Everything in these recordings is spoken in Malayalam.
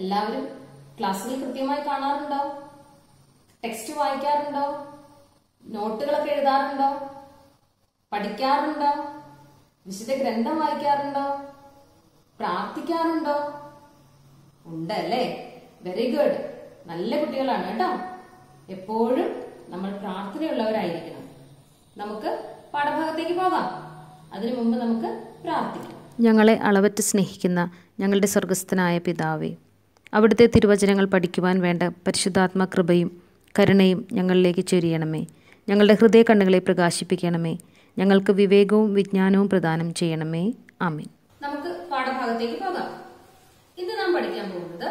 എല്ലാവരും ക്ലാസ്സുകൾ കൃത്യമായി കാണാറുണ്ടോ ടെക്സ്റ്റ് വായിക്കാറുണ്ടോ നോട്ടുകളൊക്കെ എഴുതാറുണ്ടോ പഠിക്കാറുണ്ടോ വിശുദ്ധ ഗ്രന്ഥം വായിക്കാറുണ്ടോ പ്രാർത്ഥിക്കാറുണ്ടോ ഉണ്ടല്ലേ വെരി ഗുഡ് നല്ല കുട്ടികളാണ് കേട്ടോ എപ്പോഴും നമ്മൾ പ്രാർത്ഥനയുള്ളവരായിരിക്കണം നമുക്ക് പാഠഭാഗത്തേക്ക് പോകാം അതിനു മുമ്പ് നമുക്ക് പ്രാർത്ഥിക്കാം ഞങ്ങളെ അളവറ്റ് സ്നേഹിക്കുന്ന ഞങ്ങളുടെ സ്വർഗസ്ഥനായ പിതാവേ അവിടുത്തെ തിരുവചനങ്ങൾ പഠിക്കുവാൻ വേണ്ട പരിശുദ്ധാത്മ കൃപയും കരുണയും ഞങ്ങളിലേക്ക് ചൊരിയണമേ ഞങ്ങളുടെ ഹൃദയ കണ്ണുകളെ പ്രകാശിപ്പിക്കണമേ ഞങ്ങൾക്ക് വിവേകവും വിജ്ഞാനവും പ്രദാനം ചെയ്യണമേ ആമീൻ നമുക്ക് പാഠഭാഗത്തേക്ക് പോകാം ഇന്ന് നാം പഠിക്കാൻ പോകുന്നത്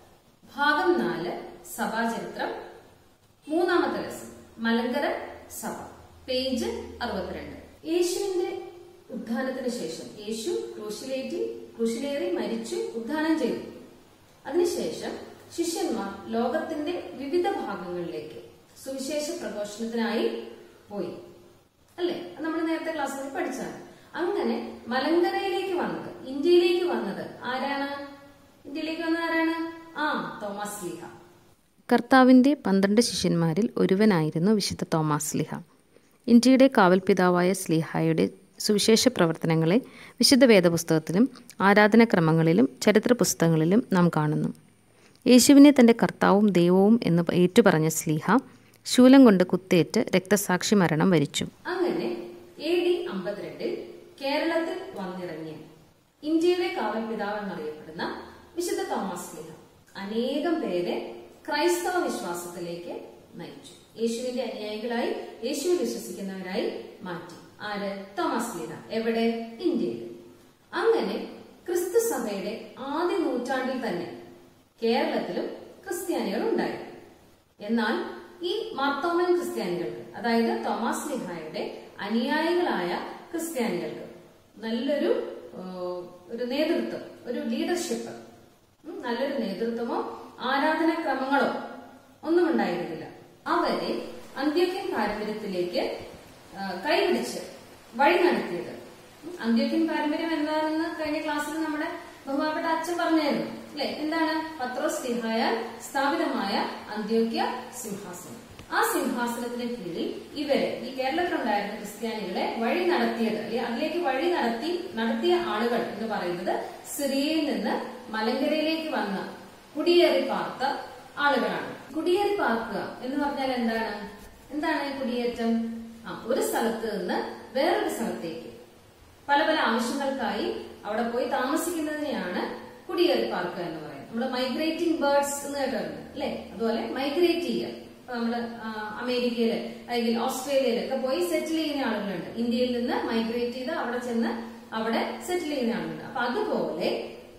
ഭാഗം നാല് സഭാചരിത്രം മൂന്നാമത്തെ ലെസൺ മലങ്കര സഭ പേജ് അറുപത്തിരണ്ട് യേശുവിന്റെ ഉത്ഥാനത്തിന് ശേഷം യേശു ക്രൂശിലേറ്റി ക്രൂശിലേറി മരിച്ചു ഉത്ഥാനം ചെയ്തു അതിനുശേഷം ശിഷ്യന്മാർ ലോകത്തിന്റെ വിവിധ ഭാഗങ്ങളിലേക്ക് സുവിശേഷ പ്രഘോഷണത്തിനായി പോയി അല്ലേ അത് നമ്മൾ നേരത്തെ ക്ലാസ്സിൽ പഠിച്ചാണ് അങ്ങനെ മലങ്കരയിലേക്ക് വന്നത് ഇന്ത്യയിലേക്ക് വന്നത് ആരാണ് ഇന്ത്യയിലേക്ക് വന്നത് ആരാണ് ആ തോമസ് ലീഹ കർത്താവിൻ്റെ പന്ത്രണ്ട് ശിഷ്യന്മാരിൽ ഒരുവനായിരുന്നു വിശുദ്ധ തോമാസ് സ്ലിഹ ഇന്ത്യയുടെ കാവൽ പിതാവായ സ്ലിഹായുടെ സുവിശേഷ പ്രവർത്തനങ്ങളെ വിശുദ്ധ വേദപുസ്തകത്തിലും ആരാധനാക്രമങ്ങളിലും ചരിത്ര പുസ്തകങ്ങളിലും നാം കാണുന്നു യേശുവിനെ തൻ്റെ കർത്താവും ദൈവവും എന്ന് ഏറ്റുപറഞ്ഞ സ്ലിഹ ശൂലം കൊണ്ട് കുത്തേറ്റ് രക്തസാക്ഷി മരണം വരിച്ചു അങ്ങനെ എ ഡി അമ്പത്തിരണ്ടിൽ കേരളത്തിൽ വന്നിറങ്ങിയ ഇന്ത്യയുടെ കാവൽ പിതാവ് എന്നറിയപ്പെടുന്ന വിശുദ്ധ തോമസ് ലീഹ അനേകം പേരെ ക്രൈസ്തവ വിശ്വാസത്തിലേക്ക് നയിച്ചു യേശുവിന്റെ അനുയായികളായി യേശുവിൽ വിശ്വസിക്കുന്നവരായി മാറ്റി ആര് തോമസ് ലീഹ എവിടെ ഇന്ത്യയിൽ അങ്ങനെ ക്രിസ്തു സഭയുടെ ആദ്യ നൂറ്റാണ്ടിൽ തന്നെ കേരളത്തിലും ക്രിസ്ത്യാനികൾ ഉണ്ടായി എന്നാൽ ഈ മാർത്തോമൻ ക്രിസ്ത്യാനികൾക്ക് അതായത് തോമസ് ലിഹായുടെ അനുയായികളായ ക്രിസ്ത്യാനികൾക്ക് നല്ലൊരു ആ, ഒരു നേതൃത്വം ഒരു ലീഡർഷിപ്പ് ഉം, നല്ലൊരു നേതൃത്വമോ ആരാധനാക്രമങ്ങളോ ഒന്നും ഉണ്ടായിരുന്നില്ല അവരെ അന്ത്യോക്യൻ പാരമ്പര്യത്തിലേക്ക് ആ, കൈപിടിച്ച് വഴി നടത്തിയത് ഉം, അന്ത്യോക്യൻ പാരമ്പര്യം എന്താണെന്ന് കഴിഞ്ഞ ക്ലാസ്സിൽ നമ്മുടെ ബഹുമാനപ്പെട്ട അച്ഛൻ പറഞ്ഞായിരുന്നു അല്ലെ എന്താണ് പത്രോസ് സിംഹായാൽ സ്ഥാപിതമായ അന്ത്യോക്യ സിംഹാസനം ആ സിംഹാസനത്തിന് കീഴിൽ ഇവരെ ഈ കേരളത്തിലുണ്ടായിരുന്ന ക്രിസ്ത്യാനികളെ വഴി നടത്തിയത് അല്ലെ അതിലേക്ക് വഴി നടത്തി നടത്തിയ ആളുകൾ എന്ന് പറയുന്നത് സിറിയയിൽ നിന്ന് മലങ്കരയിലേക്ക് വന്ന കുടിയേറി പാർത്ത ആളുകളാണ് കുടിയേറി പാർക്കുക എന്ന് പറഞ്ഞാൽ എന്താണ് എന്താണ് ഈ കുടിയേറ്റം ആ ഒരു സ്ഥലത്ത് നിന്ന് വേറൊരു സ്ഥലത്തേക്ക് പല പല ആവശ്യങ്ങൾക്കായി അവിടെ പോയി താമസിക്കുന്നതിനെയാണ് കുടിയേറി പാർക്കുക എന്ന് പറയുന്നത് നമ്മൾ മൈഗ്രേറ്റിംഗ് ബേർഡ്സ് എന്ന് കേട്ടിട്ടുണ്ട് അല്ലെ അതുപോലെ മൈഗ്രേറ്റ് ചെയ്യുക ഇപ്പൊ നമ്മള് ആ, അമേരിക്കയില് അല്ലെങ്കിൽ ഓസ്ട്രേലിയയില് ഒക്കെ പോയി സെറ്റിൽ ചെയ്യുന്ന ആളുകളുണ്ട് ഇന്ത്യയിൽ നിന്ന് മൈഗ്രേറ്റ് ചെയ്ത് അവിടെ ചെന്ന് അവിടെ സെറ്റിൽ ചെയ്യുന്ന ആളുകളുണ്ട് അപ്പൊ അതുപോലെ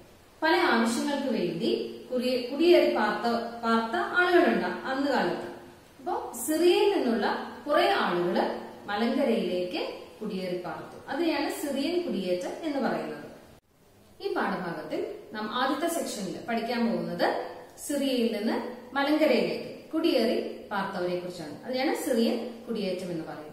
പല ആവശ്യങ്ങൾക്ക് വേണ്ടി കുറിയ- കുടിയേറി പാർത്ത പാർത്ത ആളുകളുണ്ട് അന്ന് കാലത്ത് അപ്പോ സിറിയയിൽ നിന്നുള്ള കുറെ ആളുകള് മലങ്കരയിലേക്ക് കുടിയേറി പാർത്തു അതിനെയാണ് സിറിയൻ കുടിയേറ്റം എന്ന് പറയുന്നത് ഈ പാഠഭാഗത്തിൽ നാം ആദ്യത്തെ സെക്ഷനിൽ പഠിക്കാൻ പോകുന്നത് സിറിയയിൽ നിന്ന് മലങ്കരയിലേക്ക് കുടിയേറി പാർത്തവരെ കുറിച്ചാണ് അതിനാണ് സിറിയൻ കുടിയേറ്റം എന്ന് പറയുന്നത്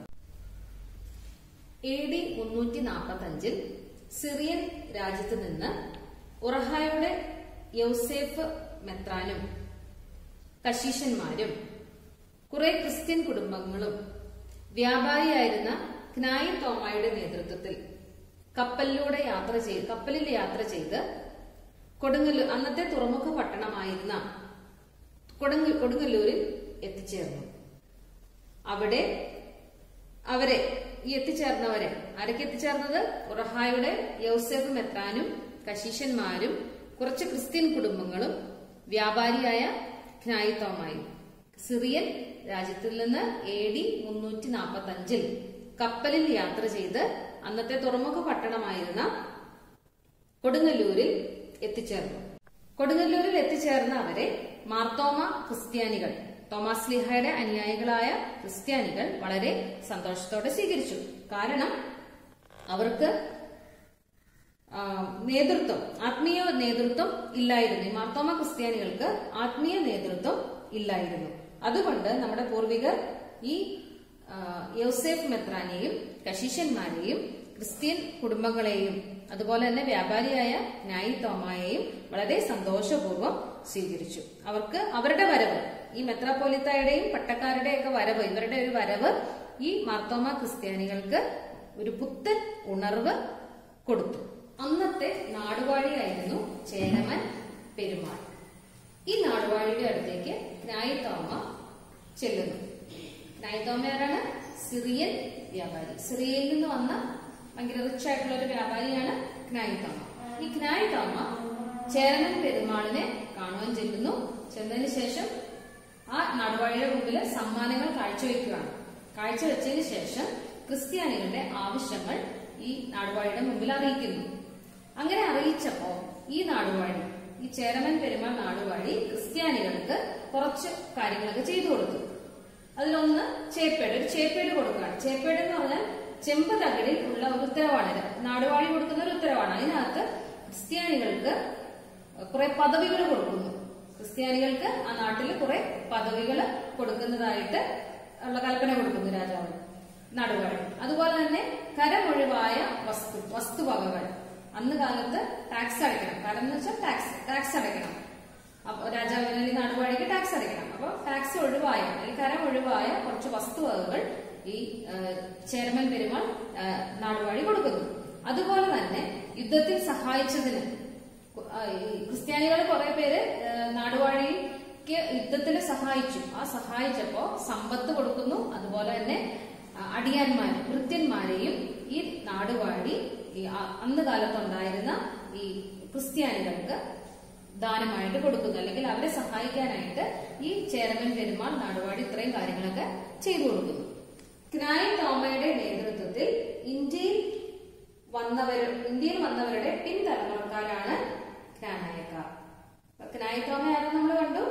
എ ഡി മുന്നൂറ്റി നാൽപ്പത്തി അഞ്ചിൽ സിറിയൻ രാജ്യത്ത് നിന്ന് ഉറഹായുടെ യൗസേഫ് മെത്രാനും കശീശന്മാരും കുറെ ക്രിസ്ത്യൻ കുടുംബങ്ങളും വ്യാപാരിയായിരുന്ന ജ്ഞായ തോമായുടെ നേതൃത്വത്തിൽ കപ്പലിലൂടെ യാത്ര ചെയ്ത് കപ്പലിൽ യാത്ര ചെയ്ത് കൊടുങ്ങല്ലൂർ അന്നത്തെ തുറമുഖ പട്ടണമായിരുന്ന കൊടുങ്ങ കൊടുങ്ങല്ലൂരിൽ എത്തിച്ചേർന്നു അവിടെ അവരെ ഈ എത്തിച്ചേർന്നവരെ ആരൊക്കെ എത്തിച്ചേർന്നത് ഉറഹായുടെ യൗസഫ് മെത്രാനും കശീശന്മാരും കുറച്ച് ക്രിസ്ത്യൻ കുടുംബങ്ങളും വ്യാപാരിയായ ജ്ഞായിത്വമായി സിറിയൻ രാജ്യത്തിൽ നിന്ന് എ ഡി മുന്നൂറ്റി നാൽപ്പത്തി അഞ്ചിൽ കപ്പലിൽ യാത്ര ചെയ്ത് അന്നത്തെ തുറമുഖ പട്ടണമായിരുന്ന കൊടുങ്ങല്ലൂരിൽ എത്തിച്ചേർന്നു കൊടുങ്ങല്ലൂരിൽ എത്തിച്ചേർന്ന അവരെ മാർത്തോമ ക്രിസ്ത്യാനികൾ തോമസ് ലിഹയുടെ അനുയായികളായ ക്രിസ്ത്യാനികൾ വളരെ സന്തോഷത്തോടെ സ്വീകരിച്ചു കാരണം അവർക്ക് ആ, നേതൃത്വം ആത്മീയ നേതൃത്വം ഇല്ലായിരുന്നു ഈ മാർത്തോമ ക്രിസ്ത്യാനികൾക്ക് ആത്മീയ നേതൃത്വം ഇല്ലായിരുന്നു അതുകൊണ്ട് നമ്മുടെ പൂർവികർ ഈ ആ, യൗസേഫ് മെത്രാനെയും കശീശന്മാരെയും ക്രിസ്ത്യൻ കുടുംബങ്ങളെയും അതുപോലെ തന്നെ വ്യാപാരിയായ ന്യായി തോമായെയും വളരെ സന്തോഷപൂർവ്വം സ്വീകരിച്ചു അവർക്ക് അവരുടെ വരവ് ഈ മെത്രാപ്പോലിത്തായുടെയും പട്ടക്കാരുടെയും ഒക്കെ വരവ് ഇവരുടെ ഒരു വരവ് ഈ മാർത്തോമ ക്രിസ്ത്യാനികൾക്ക് ഒരു പുത്തൻ ഉണർവ് കൊടുത്തു അന്നത്തെ നാടുവാഴിയായിരുന്നു ചേരമൻ പെരുമാൾ ഈ നാടുവാഴിയുടെ അടുത്തേക്ക് ന്യായിത്തോമ ചെല്ലുന്നു ന്യായിത്തോമ ആരാണ് സിറിയൻ വ്യാപാരി സിറിയയിൽ നിന്ന് വന്ന ഭയങ്കര റിച്ച് ആയിട്ടുള്ള ഒരു വ്യാപാരിയാണ് ജ്ഞായിത്തോമ ഈ ജ്ഞായിത്തോമ ചേരമൻ പെരുമാളിനെ കാണുവാൻ ചെല്ലുന്നു ചെന്നതിന് ശേഷം ആ നാടുവാഴിയുടെ മുമ്പിൽ സമ്മാനങ്ങൾ കാഴ്ചവെക്കുകയാണ് കാഴ്ചവെച്ചതിന് ശേഷം ക്രിസ്ത്യാനികളുടെ ആവശ്യങ്ങൾ ഈ നാടുവാഴിയുടെ മുമ്പിൽ അറിയിക്കുന്നു അങ്ങനെ അറിയിച്ചപ്പോ ഈ നാടുവാഴി ഈ ചേരമൻ പെരുമാൾ നാടുവാഴി ക്രിസ്ത്യാനികൾക്ക് കുറച്ച് കാര്യങ്ങളൊക്കെ ചെയ്തു കൊടുത്തു അതിലൊന്ന് ചേപ്പേട് ഒരു ചേപ്പേട് കൊടുക്കുകയാണ് ചേപ്പേട് എന്ന് പറഞ്ഞാൽ ചെമ്പ് തകിടിൽ ഉള്ള ഒരു ഉത്തരവാണ് ഇത്. നാടുവാഴി കൊടുക്കുന്ന ഒരു ഉത്തരവാണ് അതിനകത്ത് ക്രിസ്ത്യാനികൾക്ക് കുറെ പദവികൾ കൊടുക്കുന്നു ക്രിസ്ത്യാനികൾക്ക് ആ നാട്ടിൽ കുറെ പദവികൾ കൊടുക്കുന്നതായിട്ട് ഉള്ള കൽപ്പന കൊടുക്കുന്നു രാജാവ് നടുവാഴി അതുപോലെ തന്നെ കരമൊഴിവായ വസ്തു വസ്തുവകകൾ അന്ന് കാലത്ത് ടാക്സ് അടയ്ക്കണം കരം എന്ന് വെച്ചാൽ ടാക്സ് ടാക്സ് അടയ്ക്കണം അപ്പൊ രാജാവിന് അല്ലെങ്കിൽ നാടുവാഴിക്ക് ടാക്സ് അടയ്ക്കണം അപ്പൊ ടാക്സ് ഒഴിവായ അല്ലെങ്കിൽ കരം ഒഴിവായ കുറച്ച് വസ്തുവകകൾ ഈ ആ, ചേരമൻ പെരുമാൾ ആ, നാടുവാഴി കൊടുക്കുന്നു അതുപോലെ തന്നെ യുദ്ധത്തിൽ സഹായിച്ചതിന് ആ, ഈ ക്രിസ്ത്യാനികൾ കുറെ പേര് ആ, നാടുവാഴിക്ക് യുദ്ധത്തിൽ സഹായിച്ചു ആ സഹായിച്ചപ്പോ സമ്പത്ത് കൊടുക്കുന്നു അതുപോലെ തന്നെ ആ, അടിയാന്മാരെ ഭൃത്യന്മാരെയും ഈ നാടുവാഴി ഈ ആ- അന്ന് കാലത്തുണ്ടായിരുന്ന ഈ ക്രിസ്ത്യാനികൾക്ക് ദാനമായിട്ട് കൊടുക്കുന്നു അല്ലെങ്കിൽ അവരെ സഹായിക്കാനായിട്ട് ഈ ചേരമൻ പെരുമാൾ നാടുവാഴി ഇത്രയും കാര്യങ്ങളൊക്കെ ചെയ്തു കൊടുക്കുന്നു ക്നായ് തോമയുടെ നേതൃത്വത്തിൽ ഇന്ത്യയിൽ വന്നവർ ഇന്ത്യയിൽ വന്നവരുടെ പിൻതലമുറക്കാരാണ് ക്നാനായക്കാർ ക്നായ് തോമ ആരെന്ന് നമ്മൾ കണ്ടു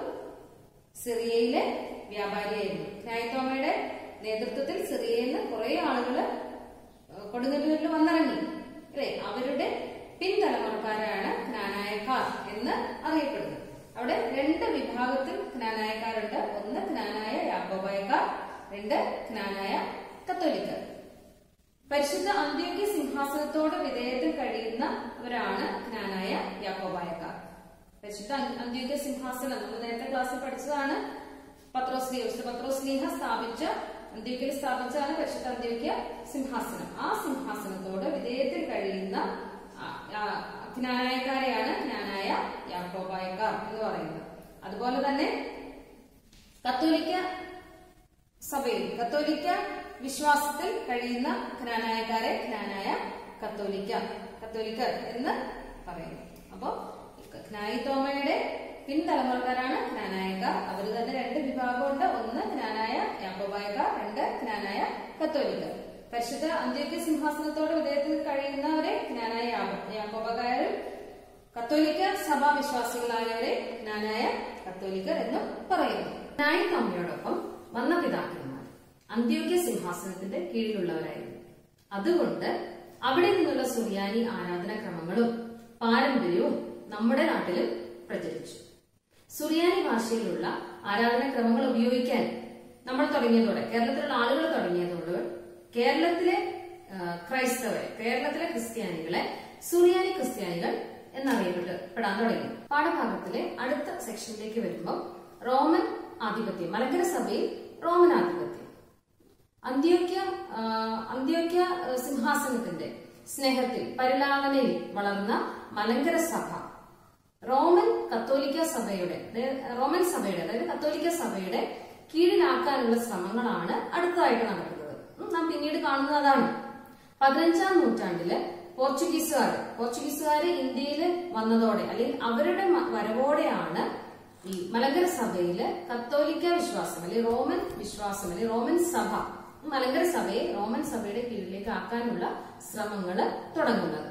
സിറിയയിലെ വ്യാപാരിയായിരുന്നു ക്നായ് തോമയുടെ നേതൃത്വത്തിൽ സിറിയയിൽ നിന്ന് കുറെ ആളുകള് കൊടുങ്ങല്ലൂരിൽ വന്നിറങ്ങി അല്ലെ അവരുടെ പിൻതലമുറക്കാരാണ് ജ്ഞാനായക്കാർ എന്ന് അറിയപ്പെടുന്നത് അവിടെ രണ്ട് വിഭാഗത്തിൽ ജ്ഞാനായക്കാരുണ്ട് ഒന്ന് ജ്ഞാനായ യാക്കോബായക്കാർ രണ്ട് ജ്ഞാനായ കത്തോലിക്കർ പരിശുദ്ധ അന്ത്യോക്യ സിംഹാസനത്തോട് വിധേയത്തിൽ കഴിയുന്നവരാണ് ജ്ഞാനായ യാക്കോബായക്കാർ പരിശുദ്ധ അന്ത്യ- അന്ത്യോക്യ സിംഹാസനം നമ്മൾ നേരത്തെ ക്ലാസ്സിൽ പഠിച്ചതാണ് പത്രോസ്ലീഹ വിശുദ്ധ പത്രോസ്ലീഹ സ്ഥാപിച്ച അന്ത്യോക്യയിൽ സ്ഥാപിച്ചതാണ് പരിശുദ്ധ അന്ത്യോക്യ സിംഹാസനം ആ സിംഹാസനത്തോട് വിധേയത്തിൽ കഴിയുന്ന ആ- ആ ജ്ഞാനായക്കാരെയാണ് ജ്ഞാനായ യാക്കോബായക്കാർ എന്ന് പറയുന്നത് അതുപോലെ തന്നെ കത്തോലിക്ക സഭയിൽ കത്തോലിക്ക വിശ്വാസത്തിൽ കഴിയുന്ന ജ്ഞാനായക്കാരെ ജ്ഞാനായ കത്തോലിക്ക കത്തോലിക്കർ എന്ന് പറയുന്നു അപ്പോ ജ്ഞായി തോമയുടെ പിൻതലമുറക്കാരാണ് ജ്ഞാനായക്കാർ അവർ തന്നെ രണ്ട് വിഭാഗമുണ്ട് ഒന്ന് ജ്ഞാനായ യാക്കോബായക്കാർ രണ്ട് ജ്ഞാനായ കത്തോലിക്കർ പരിശുദ്ധ അന്ത്യോക്യ സിംഹാസനത്തോട് വിധേയത്തിൽ കഴിയുന്നവരെ ജ്ഞാനായ യാക്കോ- യാക്കോബക്കാരും കത്തോലിക്ക സഭാ വിശ്വാസികളായവരെ ജ്ഞാനായ കത്തോലിക്കർ എന്നും പറയുന്നു ജ്ഞായി തോമയോടൊപ്പം വന്ന പിതാക്കന്മാർ അന്ത്യോക്യ സിംഹാസനത്തിന്റെ കീഴിലുള്ളവരായിരുന്നു അതുകൊണ്ട് അവിടെ നിന്നുള്ള സുറിയാനി ആരാധനാക്രമങ്ങളും പാരമ്പര്യവും നമ്മുടെ നാട്ടിലും പ്രചരിച്ചു സുറിയാനി ഭാഷയിലുള്ള ആരാധനാക്രമങ്ങൾ ഉപയോഗിക്കാൻ നമ്മൾ തുടങ്ങിയതോടെ കേരളത്തിലുള്ള ആളുകൾ തുടങ്ങിയതോടെ കേരളത്തിലെ ആ, ക്രൈസ്തവരെ കേരളത്തിലെ ക്രിസ്ത്യാനികളെ സുറിയാനി ക്രിസ്ത്യാനികൾ എന്നറിയപ്പെട്ട് പെടാൻ തുടങ്ങി പാഠഭാഗത്തിലെ അടുത്ത സെക്ഷനിലേക്ക് വരുമ്പോൾ റോമൻ ആധിപത്യം മലങ്കര സഭയിൽ റോമൻ ആധിപത്യം അന്ത്യോക്യ ആ, അന്ത്യോക്യ ആ, സിംഹാസനത്തിന്റെ സ്നേഹത്തിൽ പരിലാളനയിൽ വളർന്ന മലങ്കര സഭ റോമൻ കത്തോലിക്ക സഭയുടെ അതായത് റോമൻ സഭയുടെ അതായത് കത്തോലിക്ക സഭയുടെ കീഴിലാക്കാനുള്ള ശ്രമങ്ങളാണ് അടുത്തതായിട്ട് നടക്കുന്നത് ഉം, നാം പിന്നീട് കാണുന്നത് അതാണ് പതിനഞ്ചാം നൂറ്റാണ്ടില് പോർച്ചുഗീസുകാർ പോർച്ചുഗീസുകാർ ഇന്ത്യയിൽ വന്നതോടെ അല്ലെങ്കിൽ അവരുടെ മ- വരവോടെയാണ് ഈ മലങ്കര സഭയില് കത്തോലിക്ക വിശ്വാസം അല്ലെങ്കിൽ റോമൻ വിശ്വാസം അല്ലെങ്കിൽ റോമൻ സഭ മലങ്കര സഭയെ റോമൻ സഭയുടെ കീഴിലേക്ക് ആക്കാനുള്ള ശ്രമങ്ങള് തുടങ്ങുന്നത്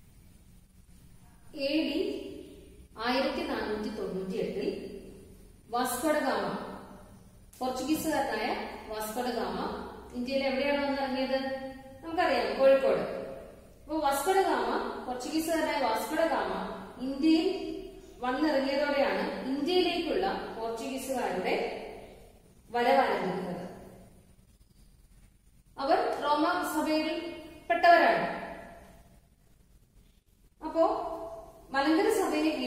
എ ഡി ആയിരത്തി നാനൂറ്റി തൊണ്ണൂറ്റി എട്ടിൽ വാസ്കോഡഗാമ പോർച്ചുഗീസുകാരനായ വാസ്കോഡഗാമ ഇന്ത്യയിൽ എവിടെയാണ് വന്നിറങ്ങിയത് നമുക്കറിയാം കോഴിക്കോട് അപ്പോൾ വാസ്കോഡഗാമ പോർച്ചുഗീസുകാരനായ വാസ്കോഡഗാമ ഇന്ത്യയിൽ വന്നിറങ്ങിയതോടെയാണ് ഇന്ത്യയിലേക്കുള്ള പോർച്ചുഗീസുകാരുടെ വരവാരംഭിക്കുന്നത് അവർ റോമ സഭയിൽ പെട്ടവരാണ്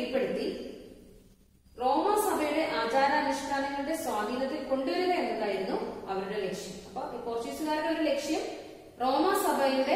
കീഴ്പ്പെടുത്തി റോമ സഭയുടെ ആചാരാനുഷ്ഠാനങ്ങളുടെ സ്വാധീനത്തിൽ കൊണ്ടുവരിക എന്നതായിരുന്നു അവരുടെ ലക്ഷ്യം അപ്പൊ ഈ പോർച്ചുഗീസുകാരുടെ ഒരു ലക്ഷ്യം റോമ സഭയുടെ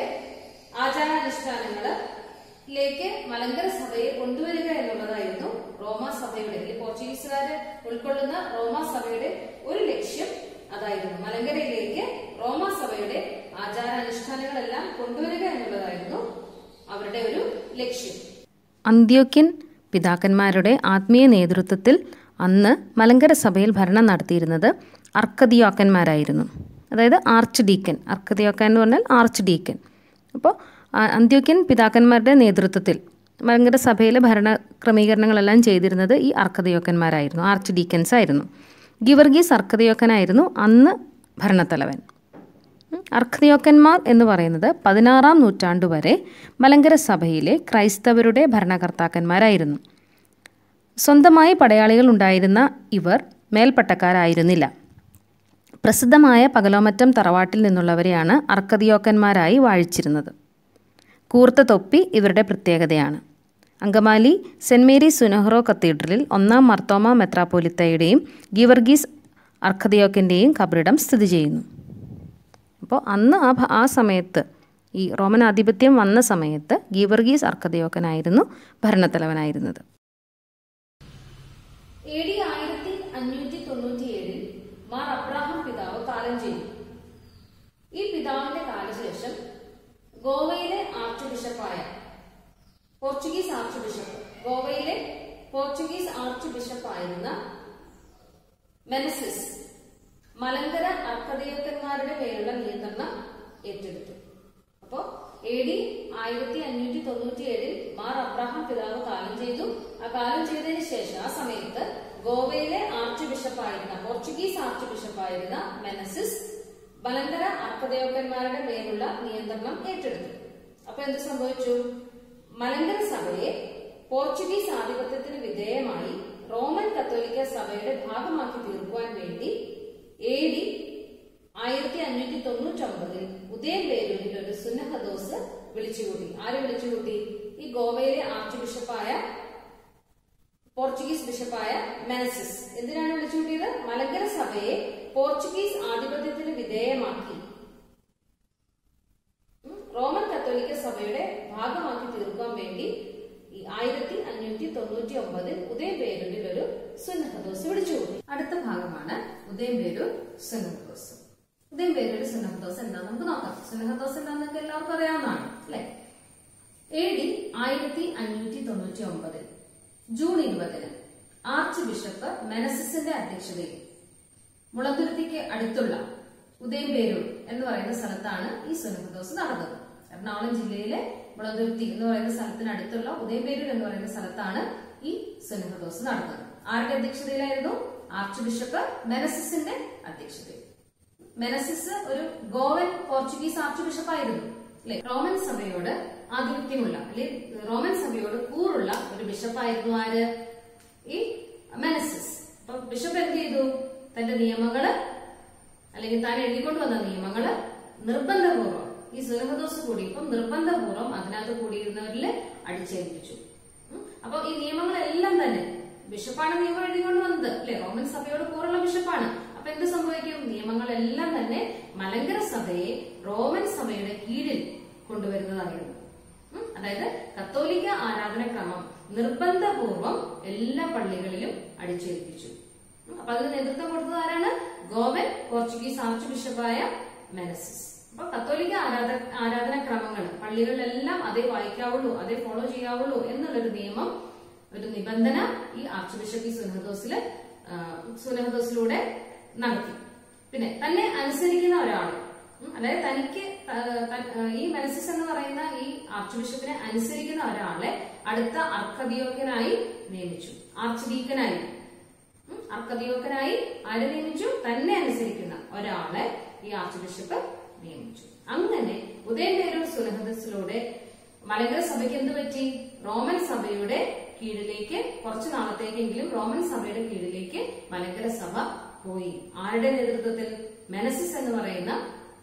ആചാരാനുഷ്ഠാനങ്ങളിലേക്ക് മലങ്കര സഭയെ കൊണ്ടുവരിക എന്നുള്ളതായിരുന്നു റോമ സഭയുടെ അല്ലെങ്കിൽ പോർച്ചുഗീസുകാര് ഉൾക്കൊള്ളുന്ന റോമ സഭയുടെ ഒരു ലക്ഷ്യം അതായിരുന്നു മലങ്കരയിലേക്ക് റോമ സഭയുടെ ആചാരാനുഷ്ഠാനങ്ങളെല്ലാം കൊണ്ടുവരിക എന്നുള്ളതായിരുന്നു അവരുടെ ഒരു ലക്ഷ്യം അന്ത്യോക്യൻ പിതാക്കന്മാരുടെ ആത്മീയ നേതൃത്വത്തിൽ അന്ന് മലങ്കര സഭയിൽ ഭരണം നടത്തിയിരുന്നത് അർക്കദിയോക്കന്മാരായിരുന്നു അതായത് ആർച്ച് ഡീക്കൻ അർക്കദിയോക്കൻ എന്ന് പറഞ്ഞാൽ ആർച്ച് ഡീക്കൻ അപ്പോൾ ആ- അന്ത്യോക്യൻ പിതാക്കന്മാരുടെ നേതൃത്വത്തിൽ മലങ്കര സഭയിലെ ഭരണ ക്രമീകരണങ്ങളെല്ലാം ചെയ്തിരുന്നത് ഈ അർക്കദിയോക്കന്മാരായിരുന്നു ആർച്ച് ഡീക്കൻസ് ആയിരുന്നു ഗിവർഗീസ് അർക്കദിയോക്കനായിരുന്നു അന്ന് ഭരണത്തലവൻ അർക്കദിയോക്കന്മാർ എന്ന് പറയുന്നത് പതിനാറാം നൂറ്റാണ്ടു വരെ മലങ്കര സഭയിലെ ക്രൈസ്തവരുടെ ഭരണകർത്താക്കന്മാരായിരുന്നു സ്വന്തമായി പടയാളികൾ ഉണ്ടായിരുന്ന ഇവർ മേൽപ്പട്ടക്കാരായിരുന്നില്ല പ്രസിദ്ധമായ പകലോമറ്റം തറവാട്ടിൽ നിന്നുള്ളവരെയാണ് അർക്കദിയോക്കന്മാരായി വാഴിച്ചിരുന്നത് കൂർത്ത തൊപ്പി ഇവരുടെ പ്രത്യേകതയാണ് അങ്കമാലി സെൻറ് മേരീസ് സുനഹ്റോ കത്തീഡ്രലിൽ ഒന്നാം മർത്തോമ മെത്രാപ്പോലിത്തയുടെയും ഗീവർഗീസ് അർക്കദിയോക്കൻ്റെയും കബറിടം സ്ഥിതി ചെയ്യുന്നു അപ്പോൾ അന്ന് ആ ഭ- ആ സമയത്ത് ഈ റോമൻ ആധിപത്യം വന്ന സമയത്ത് ഗീവർഗീസ് അർക്കദിയോക്കനായിരുന്നു ഭരണത്തലവനായിരുന്നത് എ ഡി ആയിരത്തി അഞ്ഞൂറ്റി തൊണ്ണൂറ്റിയേഴിൽ മാർ അബ്രാഹാം പിതാവ് കാലം ചെയ്തു ഈ പിതാവിന്റെ കാലശേഷം ഗോവയിലെ ആർച്ച് ബിഷപ്പായ പോർച്ചുഗീസ് ആർച്ച് ബിഷപ്പ് ഗോവയിലെ പോർച്ചുഗീസ് ആർച്ച് ബിഷപ്പായിരുന്ന മെനസിസ് മലങ്കര അർക്കദൈവത്തന്മാരുടെ പേരുള്ള നിയന്ത്രണം ഏറ്റെടുത്തു അപ്പോ എ ഡി ആയിരത്തി അഞ്ഞൂറ്റി തൊണ്ണൂറ്റി ഏഴിൽ മാർ അബ്രഹാം പിതാവ് കാലം ചെയ്തു ആ കാലം ചെയ്തതിന് ശേഷം ആ സമയത്ത് ഗോവയിലെ ആർച്ച് ബിഷപ്പായിരുന്ന പോർച്ചുഗീസ് ആർച്ച് ബിഷപ്പായിരുന്ന മെനസിസ് മലങ്കര അർക്കദേവക്കന്മാരുടെ മേലുള്ള നിയന്ത്രണം ഏറ്റെടുത്തു അപ്പൊ എന്ത് സംഭവിച്ചു മലങ്കര സഭയെ പോർച്ചുഗീസ് ആധിപത്യത്തിന് വിധേയമായി റോമൻ കത്തോലിക്ക സഭയുടെ ഭാഗമാക്കി തീർക്കുവാൻ വേണ്ടി എ ഡി ആയിരത്തി അഞ്ഞൂറ്റി തൊണ്ണൂറ്റി ഒമ്പതിൽ ഉദയംപേരൂരിൽ ഒരു സുന്നഹദോസ് വിളിച്ചുകൂട്ടി ആര് വിളിച്ചുകൂട്ടി ഈ ഗോവയിലെ ആർച്ച് ബിഷപ്പായ പോർച്ചുഗീസ് ബിഷപ്പായ മെനസിസ് എന്തിനാണ് വിളിച്ചുകൂട്ടിയത് മലങ്കര സഭയെ പോർച്ചുഗീസ് ആധിപത്യത്തിന് വിധേയമാക്കി ഉം, റോമൻ കത്തോലിക്ക സഭയുടെ ഭാഗമാക്കി തീർക്കാൻ വേണ്ടി ഈ ആയിരത്തി അഞ്ഞൂറ്റി തൊണ്ണൂറ്റി ഒമ്പതിൽ ഉദയംപേരൂരിൽ ഒരു സുന്നഹദോസ് വിളിച്ചുകൂട്ടി അടുത്ത ഭാഗമാണ് ഉദയംപേരൂർ സുന്നഹദോസ് ഉദയംപേരൂർ സുന്നഹദോസ് എന്താന്ന് നമുക്ക് നോക്കാം സുന്നഹദോസ് എന്താന്ന് നമുക്ക് എല്ലാവർക്കും അറിയാവുന്നതാണ് അല്ലെ എ ഡി ആയിരത്തി അഞ്ഞൂറ്റി തൊണ്ണൂറ്റി ഒമ്പതിൽ ജൂൺ ഇരുപതിന് ആർച്ച് ബിഷപ്പ് മെനസിസിന്റെ അധ്യക്ഷതയിൽ മുളന്തുരുത്തിക്ക് അടുത്തുള്ള ഉദയംപേരൂർ എന്ന് പറയുന്ന സ്ഥലത്താണ് ഈ സുനഹദോസ് നടന്നത് എറണാകുളം ജില്ലയിലെ മുളന്തുരുത്തി എന്ന് പറയുന്ന സ്ഥലത്തിന് അടുത്തുള്ള ഉദയംപേരൂർ എന്ന് പറയുന്ന സ്ഥലത്താണ് ഈ സുനഹദോസ് നടന്നത് ആരുടെ അധ്യക്ഷതയിലായിരുന്നു ആർച്ച് ബിഷപ്പ് മെനസിസിന്റെ അധ്യക്ഷതയിൽ മെനസിസ് ഒരു ഗോവൻ പോർച്ചുഗീസ് ആർച്ച് ബിഷപ്പായിരുന്നു അല്ലെ റോമൻ സഭയോട് ആധിപത്യമുള്ള അല്ലെ റോമൻ സഭയോട് കൂറുള്ള ഒരു ബിഷപ്പായിരുന്നു ആര് ഈ മെനസിസ് അപ്പൊ ബിഷപ്പ് എന്ത് ചെയ്തു തന്റെ നിയമങ്ങള് അല്ലെങ്കിൽ താൻ എഴുതിക്കൊണ്ട് വന്ന നിയമങ്ങള് നിർബന്ധപൂർവ്വം ഈ സുലഭദോസ് കൂടിയപ്പം നിർബന്ധപൂർവ്വം അതിനകത്ത് കൂടിയിരുന്നവരിൽ അടിച്ചേൽപ്പിച്ചു ഉം. അപ്പൊ ഈ നിയമങ്ങളെല്ലാം തന്നെ ബിഷപ്പാണ് നിയമം എഴുതിക്കൊണ്ട് വന്നത് അല്ലെ റോമൻ സഭയോട് കൂറുള്ള ബിഷപ്പാണ് അപ്പൊ എന്ത് സംഭവിക്കും നിയമങ്ങളെല്ലാം തന്നെ മലങ്കര സഭയെ റോമൻ സഭയുടെ കീഴിൽ കൊണ്ടുവരുന്നതായിരുന്നു ഉം. അതായത് കത്തോലിക്ക ആരാധനക്രമം നിർബന്ധപൂർവം എല്ലാ പള്ളികളിലും അടിച്ചേൽപ്പിച്ചു ഉം. അപ്പൊ അതിന് നേതൃത്വം കൊടുത്തത് ആരാണ് ഗോവൻ പോർച്ചുഗീസ് ആർച്ച് ബിഷപ്പായ മെനസിസ് അപ്പൊ കത്തോലിക്ക ആരാധ ആരാധനക്രമങ്ങൾ പള്ളികളിലെല്ലാം അതേ വായിക്കാവുള്ളൂ അതേ ഫോളോ ചെയ്യാവുള്ളൂ എന്നുള്ളൊരു നിയമം ഒരു നിബന്ധന ഈ ആർച്ച് ബിഷപ്പ് ഈ സുനഹദോസില് ആ, സുനഹദോസിലൂടെ നടത്തി പിന്നെ തന്നെ അനുസരിക്കുന്ന ഒരാള് ഉം, അതായത് തനിക്ക് ത- ത- ഈ മെനസിസ് എന്ന് പറയുന്ന ഈ ആർച്ച് ബിഷപ്പിനെ അനുസരിക്കുന്ന ഒരാളെ അടുത്ത അർക്കദിയോക്കനായി നിയമിച്ചു ആർച്ച് ഡീക്കനായി ഉം, അർക്കദിയോക്കനായി ആരെ നിയമിച്ചു തന്നെ അനുസരിക്കുന്ന ഒരാളെ ഈ ആർച്ച് ബിഷപ്പ് നിയമിച്ചു അങ്ങനെ ഉദയംപേരൂർ സുനഹദസിലൂടെ മലങ്കര സഭയ്ക്ക് എന്ത് പറ്റി റോമൻ സഭയുടെ കീഴിലേക്ക് കുറച്ചു നാളത്തേക്കെങ്കിലും റോമൻ സഭയുടെ കീഴിലേക്ക് മലങ്കര സഭ പോയി ആരുടെ നേതൃത്വത്തിൽ മെനസിസ് എന്ന് പറയുന്ന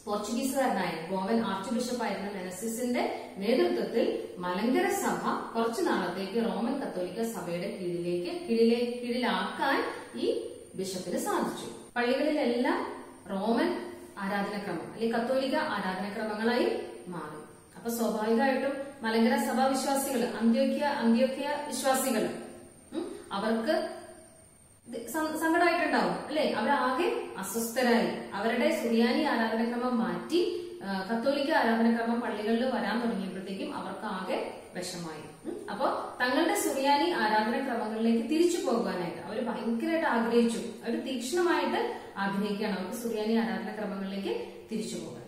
പോർച്ചുഗീസുകാരനായ ഗോവൻ ആർച്ച് ബിഷപ്പായിരുന്ന മെനസിസിന്റെ നേതൃത്വത്തിൽ മലങ്കര സഭ കുറച്ചു നാളത്തേക്ക് റോമൻ കത്തോലിക്ക സഭയുടെ കീഴിലേക്ക് കീഴിലെ കീഴിലാക്കാൻ ഈ ബിഷപ്പിന് സാധിച്ചു പള്ളികളിലെല്ലാം റോമൻ ആരാധനക്രമം അല്ലെങ്കിൽ കത്തോലിക്ക ആരാധനക്രമങ്ങളായി മാറി അപ്പൊ സ്വാഭാവികമായിട്ടും മലങ്കര സഭാ വിശ്വാസികൾ അന്ത്യോക്യ അന്ത്യോക്യ വിശ്വാസികൾ അവർക്ക് ഇത് സം- സങ്കടമായിട്ടുണ്ടാവും അല്ലെ അവരാകെ അസ്വസ്ഥരായി അവരുടെ സുറിയാനി ആരാധനക്രമം മാറ്റി ആ, കത്തോലിക്ക ആരാധനക്രമം പള്ളികളിൽ വരാൻ തുടങ്ങിയപ്പോഴത്തേക്കും അവർക്ക് ആകെ വിഷമായി ഉം. അപ്പോ തങ്ങളുടെ സുറിയാനി ആരാധനക്രമങ്ങളിലേക്ക് തിരിച്ചു പോകുവാനായിട്ട് അവർ ഭയങ്കരമായിട്ട് ആഗ്രഹിച്ചു അവർ തീക്ഷ്ണമായിട്ട് ആഗ്രഹിക്കുകയാണ് അവർക്ക് സുറിയാനി ആരാധനക്രമങ്ങളിലേക്ക് തിരിച്ചു പോകാൻ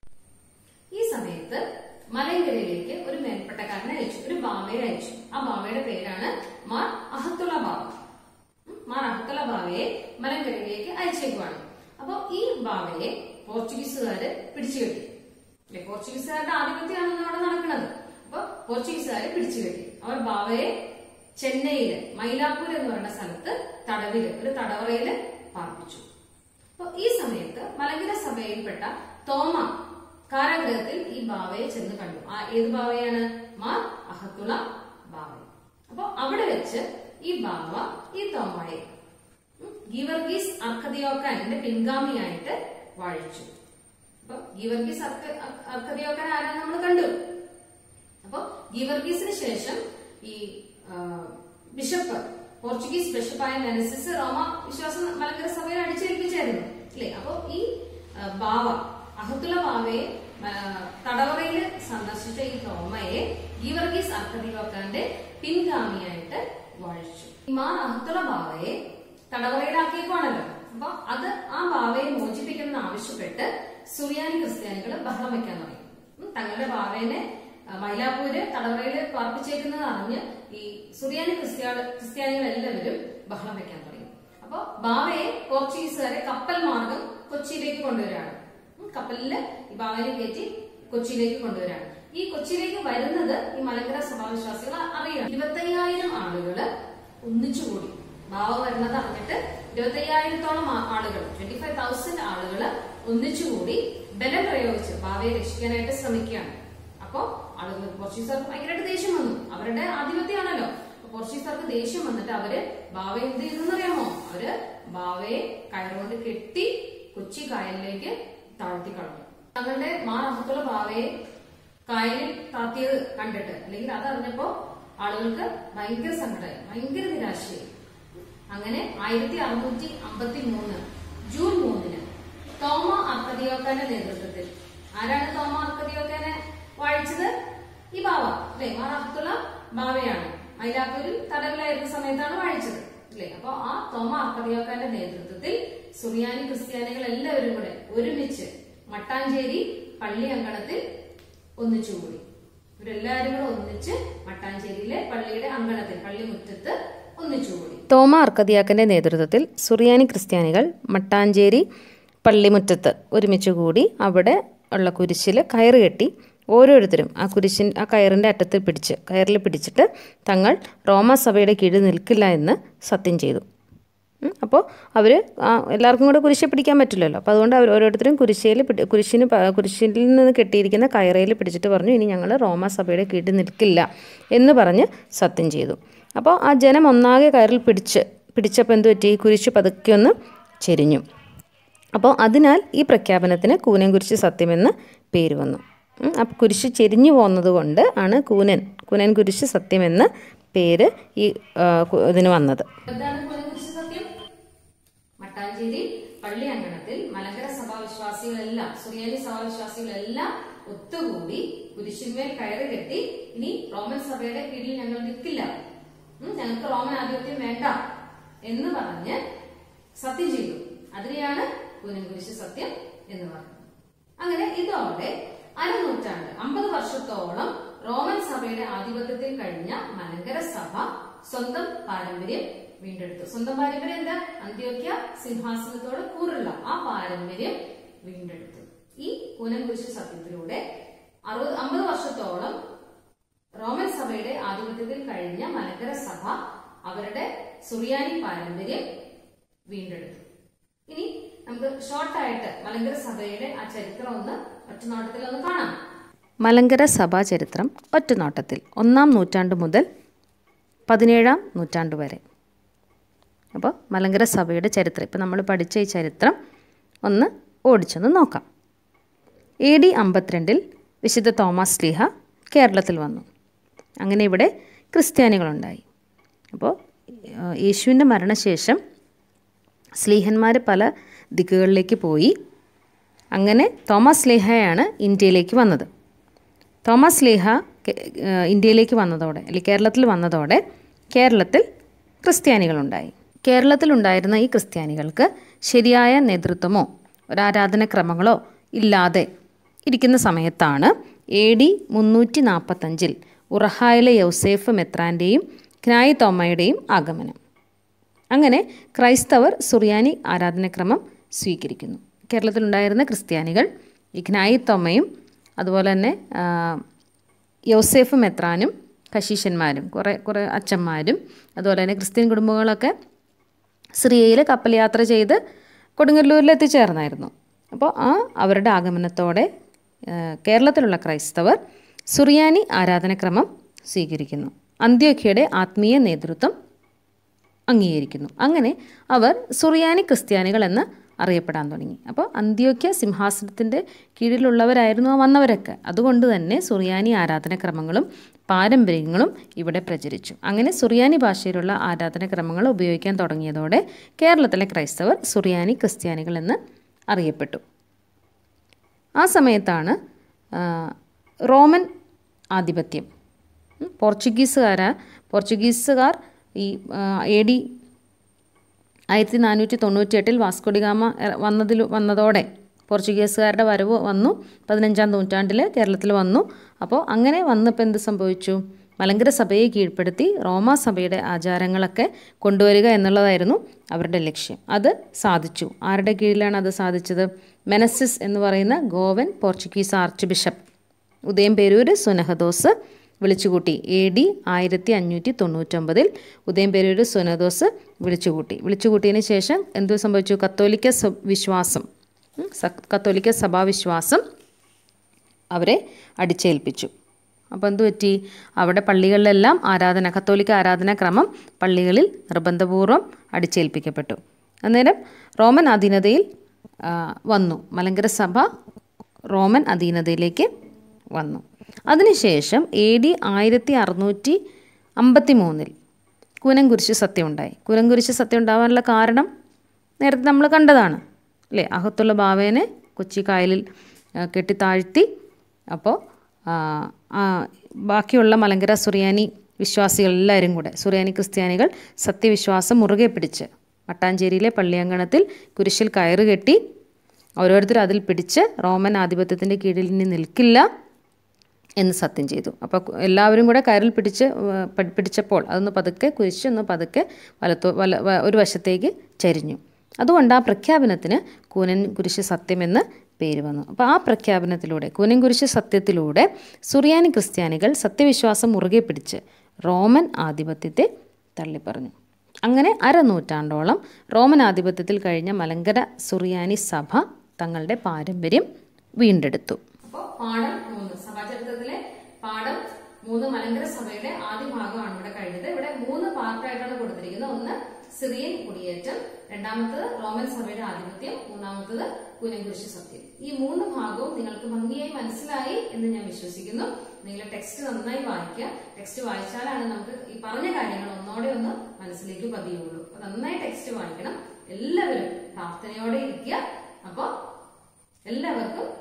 ഈ സമയത്ത് മലങ്കരയിലേക്ക് ഒരു മേൽപ്പട്ടക്കാരനെ അയച്ചു ഒരു ബാവയെ അയച്ചു ആ ബാവയുടെ പേരാണ് മാർ അഹത്തുള്ള ബാവ ഉം, മാർ അഹത്തുള്ള ബാവയെ മലങ്കരയിലേക്ക് അയച്ചേക്കുവാണ് അപ്പൊ ഈ ബാവയെ പോർച്ചുഗീസുകാര് പിടിച്ചുകെട്ടി അല്ലെ പോർച്ചുഗീസുകാരുടെ ആധിപത്യമാണ് അവിടെ നടക്കുന്നത് അപ്പൊ പോർച്ചുഗീസുകാരെ പിടിച്ചുകെട്ടി അവർ ബാവയെ ചെന്നൈയില് മൈലാപ്പൂർ എന്ന് പറയുന്ന സ്ഥലത്ത് തടവില് ഒരു തടവറയില് പാർപ്പിച്ചു അപ്പൊ ഈ സമയത്ത് മലങ്കര സഭയിൽപ്പെട്ട തോമ കാരാഗ്രഹത്തിൽ ഈ ബാവയെ ചെന്ന് കണ്ടു ആ ഏത് ബാവയാണ് മാർ അഹത്തുള ബാവ അപ്പൊ അവിടെ വെച്ച് ഈ ബാവ ഈ തോമയെ ഉം, ഗീവർഗീസ് അർക്കദിയോക്കാന്റെ പിൻഗാമിയായിട്ട് വാഴിച്ചു അപ്പൊ ഗീവർഗീസ് അർക്ക- അ- അർക്കദിയോക്കാൻ ആരാന്ന് നമ്മൾ കണ്ടു അപ്പൊ ഗീവർഗീസിന് ശേഷം ഈ ആ, ബിഷപ്പ് പോർച്ചുഗീസ് ബിഷപ്പായ നെനസിസ് റോമ വിശ്വാസം മലങ്കര സഭയിൽ അടിച്ചേൽപ്പിച്ചായിരുന്നു അല്ലേ അപ്പൊ ഈ ആ, ബാവ അഹത്തുള്ള ബാവയെ ആ, തടവറയിൽ സന്ദർശിച്ച ഈ തോമയെ ഗീവർഗീസ് അർക്കദിയോക്കാന്റെ പിൻഗാമിയായിട്ട് വാഴിച്ചു ഈ മാർ അഹത്തുള്ള ബാവയെ തടവറയിലാക്കിയേക്കുവാണല്ലോ അപ്പൊ അത് ആ ബാവയെ മോചിപ്പിക്കണം എന്ന് ആവശ്യപ്പെട്ട് സുറിയാനി ക്രിസ്ത്യാനികൾ ബഹളം വെക്കാൻ തുടങ്ങി ഉം, തങ്ങളുടെ ബാവേനെ ആ, മൈലാപ്പൂര് തടവറയിൽ പാർപ്പിച്ചേക്കുന്നത് അറിഞ്ഞ് ഈ സുറിയാനി ക്രിസ്ത്യാ ക്രിസ്ത്യാനികൾ എല്ലാവരും ബഹളം വെക്കാൻ തുടങ്ങി അപ്പൊ ബാവയെ പോർച്ചുഗീസുകാരെ കപ്പൽ മാർഗം കൊച്ചിയിലേക്ക് കൊണ്ടുവരികയാണ് ഉം, കപ്പലില് ഈ ബാവനെ കയറ്റി കൊച്ചിയിലേക്ക് കൊണ്ടുവരികയാണ് ഈ കൊച്ചിയിലേക്ക് വരുന്നത് ഈ മലങ്കര സഭാവിശ്വാസികൾ അറിയാം ഇരുപത്തയ്യായിരം ആളുകള് ഒന്നിച്ചുകൂടി ബാവ വരുന്നത് അറിഞ്ഞിട്ട് ഇരുപത്തയ്യായിരത്തോളം ആ- ആളുകൾ ട്വന്റി ഫൈവ് തൗസൻഡ് ആളുകള് ഒന്നിച്ചുകൂടി ബലം പ്രയോഗിച്ച് ബാവയെ രക്ഷിക്കാനായിട്ട് ശ്രമിക്കുകയാണ് അപ്പോ ആളുകൾ പോർച്ചുഗീസുകാർക്ക് ഭയങ്കരമായിട്ട് ദേഷ്യം വന്നു അവരുടെ ആധിപത്യമാണല്ലോ അപ്പൊ പോർച്ചുഗീസുകാർക്ക് ദേഷ്യം വന്നിട്ട് അവര് ബാവയെ എന്ത് ചെയ്തെന്ന് അറിയാമോ അവര് ബാവയെ കയറുകൊണ്ട് കെട്ടി കൊച്ചി കായലിലേക്ക് താഴ്ത്തി കളഞ്ഞു തങ്ങളുടെ മാർ അഹത്തുള്ള ബാവയെ കായലിൽ താത്തിയത് കണ്ടിട്ട് അല്ലെങ്കിൽ അതറിഞ്ഞപ്പോ ആളുകൾക്ക് ഭയങ്കര സങ്കടമായി ഭയങ്കര നിരാശയായി അങ്ങനെ ആയിരത്തി അറുന്നൂറ്റി അമ്പത്തി മൂന്ന് ജൂൺ മൂന്നിന് തോമ അർക്കദിയോക്കാന്റെ നേതൃത്വത്തിൽ ആരാണ് തോമ അർക്കദിയോക്കാനെ വാഴിച്ചത് ഈ ബാവ അല്ലെ മാർ അബ്ദുള്ള ബാവയാണ് മൈലാപ്പൂരിൽ തടവിലായിരുന്ന സമയത്താണ് വാഴിച്ചത് അല്ലെ അപ്പൊ ആ തോമ അർക്കദിയോക്കാന്റെ നേതൃത്വത്തിൽ സുറിയാനി ക്രിസ്ത്യാനികൾ എല്ലാവരും കൂടെ ഒരുമിച്ച് മട്ടാഞ്ചേരി പള്ളി അങ്കണത്തിൽ ഒന്നിച്ചുകൂടി ഇവരെല്ലാവരും കൂടെ ഒന്നിച്ച് മട്ടാഞ്ചേരിയിലെ പള്ളിയുടെ അങ്കണത്തിൽ പള്ളി മുറ്റത്ത് ഒന്നിച്ചുകൂടി തോമ അർക്കദിയാക്കൻ്റെ നേതൃത്വത്തിൽ സുറിയാനി ക്രിസ്ത്യാനികൾ മട്ടാഞ്ചേരി പള്ളിമുറ്റത്ത് ഒരുമിച്ച് കൂടി അവിടെ ഉള്ള കുരിശിൽ കയറ് കെട്ടി ഓരോരുത്തരും ആ കുരിശിൻ ആ കയറിൻ്റെ അറ്റത്തിൽ പിടിച്ച് കയറിൽ പിടിച്ചിട്ട് തങ്ങൾ റോമാസഭയുടെ കീഴിൽ നിൽക്കില്ല എന്ന് സത്യം ചെയ്തു ഉം, അപ്പോൾ അവർ എല്ലാവർക്കും കൂടെ കുരിശെ പിടിക്കാൻ പറ്റില്ലല്ലോ അപ്പോൾ അതുകൊണ്ട് അവർ ഓരോരുത്തരും കുരിശയിൽ പിടി കുരിശിന് പ- കുരിശിൽ നിന്ന് കെട്ടിയിരിക്കുന്ന കയറയിൽ പിടിച്ചിട്ട് പറഞ്ഞു ഇനി ഞങ്ങൾ റോമാസഭയുടെ കീഴിൽ നിൽക്കില്ല എന്ന് പറഞ്ഞ് സത്യം ചെയ്തു അപ്പോൾ ആ ജനം ഒന്നാകെ കയറിൽ പിടിച്ച് പിടിച്ചപ്പോൾ എന്ത് പറ്റി കുരിശ് പതുക്കെ ഒന്ന് ചെരിഞ്ഞു അപ്പോൾ അതിനാൽ ഈ പ്രഖ്യാപനത്തിന് കൂനൻ കുരിശ് സത്യമെന്ന് പേര് വന്നു ഉം, അപ്പോൾ കുരിശ് ചെരിഞ്ഞു പോകുന്നത് കൊണ്ട് ആണ് കൂനൻ കൂനൻ കുരിശ് സത്യമെന്ന് പേര് ഈ ആ, കു- ഇതിന് വന്നത് എന്താണ് കുലകുരിശ് സത്യം മട്ടാഞ്ചേരി പള്ളി അങ്കണത്തിൽ മലങ്കര സഭാവിശ്വാസികളെല്ലാം സുറിയാനി സഭാവിശ്വാസികളെല്ലാം ഒത്തുകൂടി കുരിശിന്മേൽ കയറി കെട്ടി ഇനി റോമൻ സഭയുടെ കീഴിൽ ഞങ്ങൾ നിൽക്കില്ല ഉം, ഞങ്ങൾക്ക് റോമൻ ആധിപത്യം വേണ്ട എന്ന് പറഞ്ഞ് സത്യം ചെയ്തു അതിനെയാണ് കുരിശ് സത്യം എന്ന് പറയുന്നത് അങ്ങനെ ഇതോടെ അരനൂറ്റാണ്ട് അമ്പത് വർഷത്തോളം റോമൻ സഭയുടെ ആധിപത്യത്തിൽ കഴിഞ്ഞ മലങ്കര സഭ സ്വന്തം പാരമ്പര്യം വീണ്ടെടുത്തു സ്വന്തം പാരമ്പര്യം എന്താ അന്ത്യോക്യ സിംഹാസനത്തോട് കൂറുള്ള ആ പാരമ്പര്യം വീണ്ടെടുത്തു ഈ കൂനംകുരിശ് സത്യത്തിലൂടെ അറുപത് അമ്പത് വർഷത്തോളം റോമൻ സഭയുടെ ആധിപത്യത്തിൽ കഴിഞ്ഞ മലങ്കര സഭ അവരുടെ സുറിയാനി പാരമ്പര്യം വീണ്ടെടുത്തു ഇനി നമുക്ക് ഷോർട്ടായിട്ട് മലങ്കര സഭയുടെ ആ ചരിത്രം ഒന്ന് ഒറ്റ നോട്ടത്തിൽ ഒന്ന് കാണാം മലങ്കര സഭാ ചരിത്രം ഒറ്റനോട്ടത്തിൽ ഒന്നാം നൂറ്റാണ്ട് മുതൽ പതിനേഴാം നൂറ്റാണ്ട് വരെ അപ്പോൾ മലങ്കര സഭയുടെ ചരിത്രം ഇപ്പോൾ നമ്മൾ പഠിച്ച ഈ ചരിത്രം ഒന്ന് ഓടിച്ചൊന്ന് നോക്കാം എ ഡി അമ്പത്തിരണ്ടിൽ വിശുദ്ധ തോമസ് ലീഹ കേരളത്തിൽ വന്നു അങ്ങനെ ഇവിടെ ക്രിസ്ത്യാനികളുണ്ടായി അപ്പോൾ ഏഹ്, യേശുവിൻ്റെ മരണശേഷം സ്ലീഹന്മാർ പല ദിക്കുകളിലേക്ക് പോയി അങ്ങനെ തോമസ് ലീഹയാണ് ഇന്ത്യയിലേക്ക് വന്നത് തോമസ് ലീഹ കെ- ഏഹ് ഇന്ത്യയിലേക്ക് വന്നതോടെ അല്ലെങ്കിൽ കേരളത്തിൽ വന്നതോടെ കേരളത്തിൽ ക്രിസ്ത്യാനികളുണ്ടായി കേരളത്തിലുണ്ടായിരുന്ന ഈ ക്രിസ്ത്യാനികൾക്ക് ശരിയായ നേതൃത്വമോ ഒരു ആരാധനക്രമങ്ങളോ ഇല്ലാതെ ഇരിക്കുന്ന സമയത്താണ് എ ഡി മുന്നൂറ്റി നാൽപ്പത്തഞ്ചിൽ ഉറഹായിലെ യൗസേഫ് മെത്രാൻ്റെയും ക്നായി തോമയുടെയും ആഗമനം അങ്ങനെ ക്രൈസ്തവർ സുറിയാനി ആരാധനക്രമം സ്വീകരിക്കുന്നു കേരളത്തിലുണ്ടായിരുന്ന ക്രിസ്ത്യാനികൾ ഇഗ്നായി തൊമ്മയും അതുപോലെ തന്നെ ആ, യോസേഫ് മെത്രാനും കശീശന്മാരും കുറേ കുറേ അച്ഛന്മാരും അതുപോലെ തന്നെ ക്രിസ്ത്യൻ കുടുംബങ്ങളൊക്കെ സിറിയയിൽ കപ്പൽ യാത്ര ചെയ്ത് കൊടുങ്ങല്ലൂരിൽ എത്തിച്ചേർന്നായിരുന്നു അപ്പോൾ ആ അവരുടെ ആഗമനത്തോടെ ആ, കേരളത്തിലുള്ള ക്രൈസ്തവർ സുറിയാനി ആരാധനക്രമം സ്വീകരിക്കുന്നു അന്ത്യോഖ്യയുടെ ആത്മീയ നേതൃത്വം അംഗീകരിക്കുന്നു അങ്ങനെ അവർ സുറിയാനി ക്രിസ്ത്യാനികൾ എന്ന് അറിയപ്പെടാൻ തുടങ്ങി അപ്പോൾ അന്ത്യോക്യ സിംഹാസനത്തിൻ്റെ കീഴിലുള്ളവരായിരുന്നു ആ വന്നവരൊക്കെ അതുകൊണ്ട് തന്നെ സുറിയാനി ആരാധനക്രമങ്ങളും പാരമ്പര്യങ്ങളും ഇവിടെ പ്രചരിച്ചു അങ്ങനെ സുറിയാനി ഭാഷയിലുള്ള ആരാധനക്രമങ്ങൾ ഉപയോഗിക്കാൻ തുടങ്ങിയതോടെ കേരളത്തിലെ ക്രൈസ്തവർ സുറിയാനി ക്രിസ്ത്യാനികൾ എന്ന് അറിയപ്പെട്ടു ആ സമയത്താണ് ആ, റോമൻ ആധിപത്യം ഉം, പോർച്ചുഗീസുകാര പോർച്ചുഗീസുകാർ ഈ എ ഡി ആയിരത്തി നാനൂറ്റി തൊണ്ണൂറ്റി എട്ടിൽ വാസ്കോഡിഗാമ എ- വന്നതിൽ വന്നതോടെ പോർച്ചുഗീസുകാരുടെ വരവ് വന്നു പതിനഞ്ചാം നൂറ്റാണ്ടിൽ കേരളത്തിൽ വന്നു അപ്പോൾ അങ്ങനെ വന്നപ്പോൾ എന്ത് സംഭവിച്ചു മലങ്കര സഭയെ കീഴ്പ്പെടുത്തി റോമാ സഭയുടെ ആചാരങ്ങളൊക്കെ കൊണ്ടുവരിക എന്നുള്ളതായിരുന്നു അവരുടെ ലക്ഷ്യം അത് സാധിച്ചു ആരുടെ കീഴിലാണ് അത് സാധിച്ചത് മെനസിസ് എന്ന് പറയുന്ന ഗോവൻ പോർച്ചുഗീസ് ആർച്ച് ബിഷപ്പ് ഉദയം പേരൂര് സുനഹദോസ് വിളിച്ചുകൂട്ടി എ ഡി ആയിരത്തി അഞ്ഞൂറ്റി തൊണ്ണൂറ്റൊമ്പതിൽ ഉദയം പേരൂര് സുനഹദോസ് വിളിച്ചുകൂട്ടി വിളിച്ചുകൂട്ടിയതിന് ശേഷം എന്തു സംഭവിച്ചു കത്തോലിക്ക സ- വിശ്വാസം ഉം, സ- കത്തോലിക്ക സഭാവിശ്വാസം അവരെ അടിച്ചേൽപ്പിച്ചു അപ്പോൾ എന്തു പറ്റി അവിടെ പള്ളികളിലെല്ലാം ആരാധന കത്തോലിക്ക ആരാധനാക്രമം പള്ളികളിൽ നിർബന്ധപൂർവ്വം അടിച്ചേൽപ്പിക്കപ്പെട്ടു അന്നേരം റോമൻ അധീനതയിൽ ആ, വന്നു മലങ്കര സഭ റോമൻ അധീനതയിലേക്ക് വന്നു അതിനുശേഷം എ ഡി ആയിരത്തി അറുന്നൂറ്റി അമ്പത്തി മൂന്നിൽ കൂനംകുരിശ് സത്യം ഉണ്ടായി കൂനംകുരിശ് സത്യം ഉണ്ടാവാനുള്ള കാരണം നേരത്തെ നമ്മൾ കണ്ടതാണ് അല്ലേ അകത്തുള്ള ബാവേനെ കൊച്ചി കായലിൽ ആ, കെട്ടി താഴ്ത്തി അപ്പോൾ ആ, ആ, ബാക്കിയുള്ള മലങ്കര സുറിയാനി വിശ്വാസികൾ എല്ലാവരും കൂടെ സുറിയാനി ക്രിസ്ത്യാനികൾ സത്യവിശ്വാസം മുറുകെ പിടിച്ച് മട്ടാഞ്ചേരിയിലെ പള്ളിയങ്കണത്തിൽ കുരിശിൽ കയറ് കെട്ടി ഓരോരുത്തർ അതിൽ പിടിച്ച് റോമൻ ആധിപത്യത്തിൻ്റെ കീഴിൽ ഇനി നിൽക്കില്ല എന്ന് സത്യം ചെയ്തു അപ്പോൾ എല്ലാവരും കൂടെ കയറിൽ പിടിച്ച് ഏഹ്, പ- പിടിച്ചപ്പോൾ അതൊന്ന് പതുക്കെ കുരിശൊന്ന് പതുക്കെ വലത്തോ വല വ- ഒരു വശത്തേക്ക് ചരിഞ്ഞു അതുകൊണ്ട് ആ പ്രഖ്യാപനത്തിന് കൂനൻ കുരിശ് സത്യമെന്ന് പേര് വന്നു അപ്പോൾ ആ പ്രഖ്യാപനത്തിലൂടെ കൂനൻ കുരിശ് സത്യത്തിലൂടെ സുറിയാനി ക്രിസ്ത്യാനികൾ സത്യവിശ്വാസം മുറുകെ പിടിച്ച് റോമൻ ആധിപത്യത്തെ തള്ളിപ്പറഞ്ഞു അങ്ങനെ അരനൂറ്റാണ്ടോളം റോമൻ ആധിപത്യത്തിൽ കഴിഞ്ഞ മലങ്കര സുറിയാനി സഭ തങ്ങളുടെ പാരമ്പര്യം വീണ്ടെടുത്തു അപ്പോ പാഠം മൂന്ന് സഭാചരിത്രത്തിലെ പാഠം മൂന്ന് മലങ്കര സഭയുടെ ആദ്യ ഭാഗമാണ് ഇവിടെ കഴിഞ്ഞത് ഇവിടെ മൂന്ന് പാർട്ടായിട്ടാണ് കൊടുത്തിരിക്കുന്നത് ഒന്ന് സിറിയൻ കുടിയേറ്റം രണ്ടാമത്തത് റോമൻ സഭയുടെ ആധിപത്യം മൂന്നാമത്തത് കുനംകുരിശ് സത്യം ഈ മൂന്ന് ഭാഗവും നിങ്ങൾക്ക് ഭംഗിയായി മനസ്സിലായി എന്ന് ഞാൻ വിശ്വസിക്കുന്നു നിങ്ങൾ ടെക്സ്റ്റ് നന്നായി വായിക്കുക ടെക്സ്റ്റ് വായിച്ചാലാണ് നമുക്ക് ഈ പറഞ്ഞ കാര്യങ്ങൾ ഒന്നോടെ ഒന്ന് മനസ്സിലേക്ക് പതിയുള്ളൂ അപ്പൊ നന്നായി ടെക്സ്റ്റ് വായിക്കണം എല്ലാവരും പ്രാർത്ഥനയോടെ ഇരിക്കുക അപ്പൊ എല്ലാവർക്കും